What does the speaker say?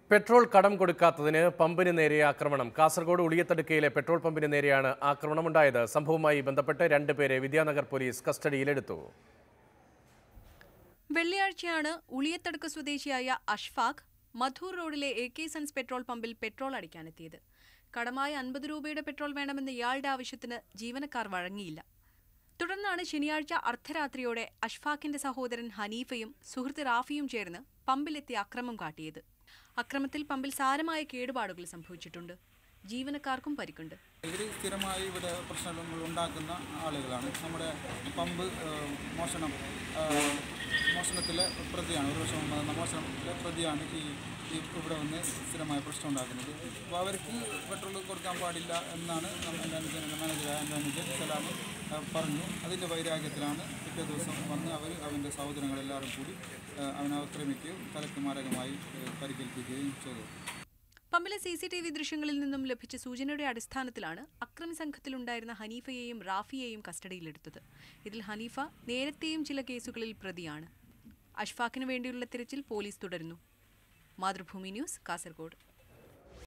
petrol കടം കൊടുക്കാത്തതിന് പമ്പിന് നേരെ ആക്രമണം കാസർഗോഡ് ഉളിയത്തടുക്കയിലെ പെട്രോൾ പമ്പിന് നേരെയാണ് ആക്രമണമുണ്ടായത് സംഭവവുമായി ബന്ധപ്പെട്ട് രണ്ടുപേരെ വിദ്യാനഗർ പോലീസ് കസ്റ്റഡിയിലെടുത്തു വെള്ളിയാഴ്ചയാണ് ഉളിയത്തടുക്ക് സ്വദേശിയായ അഷ്ഫാഖ് മധൂർ റോഡിലെ എ കെ സൺസ് പെട്രോൾ പമ്പിൽ പെട്രോൾ അടിക്കാനെത്തിയത് കടമായ അൻപത് രൂപയുടെ പെട്രോൾ വേണമെന്ന ഇയാളുടെ ആവശ്യത്തിന് ജീവനക്കാർ വഴങ്ങിയില്ല തുടർന്നാണ് ശനിയാഴ്ച അർദ്ധരാത്രിയോടെ അഷ്ഫാഖിന്റെ സഹോദരൻ ഹനീഫയും സുഹൃത്ത് റാഫിയും ചേർന്ന് പമ്പിലെത്തി അക്രമം കാട്ടിയത് അക്രമത്തിൽ പമ്പിൽ സാരമായ കേടുപാടുകൾ സംഭവിച്ചിട്ടുണ്ട് ജീവനക്കാർക്കും പരിക്കുണ്ട് ഇവർ സ്ഥിരമായി ഇവിടെ പ്രശ്നങ്ങൾ ഉണ്ടാക്കുന്ന ആളുകളാണ് നമ്മുടെ പമ്പ് ഏഹ്, മോഷണം ഏഹ്, മോഷണത്തിലെ പ്രതിയാണ് ഒരു വർഷം മുമ്പ് നടന്ന മോഷണത്തിലെ പ്രതിയാണ് ഈ ഈ ഇവിടെ വന്ന് സ്ഥിരമായ പ്രശ്നം ഉണ്ടാക്കുന്നത് അപ്പോൾ അവർക്ക് പെട്രോൾ കൊടുക്കാൻ പാടില്ല എന്നാണ് നമ്മ- എൻ്റെ അനുജൻ മാനേജറായ എൻ്റെ അനുജൻ സലാം ഏഹ്, പറഞ്ഞു അതിൻ്റെ വൈരാഗ്യത്തിലാണ് പിറ്റേ ദിവസം വന്ന് അവർ അവൻ്റെ സഹോദരങ്ങളെല്ലാവരും കൂടി ഏഹ്, അവനെ ആക്രമിക്കുകയും തലക്ക് മാരകമായി ഏഹ്, പരിക്കേൽപ്പിക്കുകയും ചെയ്തു പമ്പിലെ സി സി ടി വി ദൃശ്യങ്ങളിൽ നിന്നും ലഭിച്ച സൂചനയുടെ അടിസ്ഥാനത്തിലാണ് അക്രമി സംഘത്തിലുണ്ടായിരുന്ന ഹനീഫയെയും റാഫിയെയും കസ്റ്റഡിയിലെടുത്തത് ഇതിൽ ഹനീഫ നേരത്തെയും ചില കേസുകളിൽ പ്രതിയാണ് അഷ്ഫാഖിനു വേണ്ടിയുള്ള തിരച്ചിൽ പോലീസ് തുടരുന്നു മാതൃഭൂമി ന്യൂസ് കാസർഗോഡ്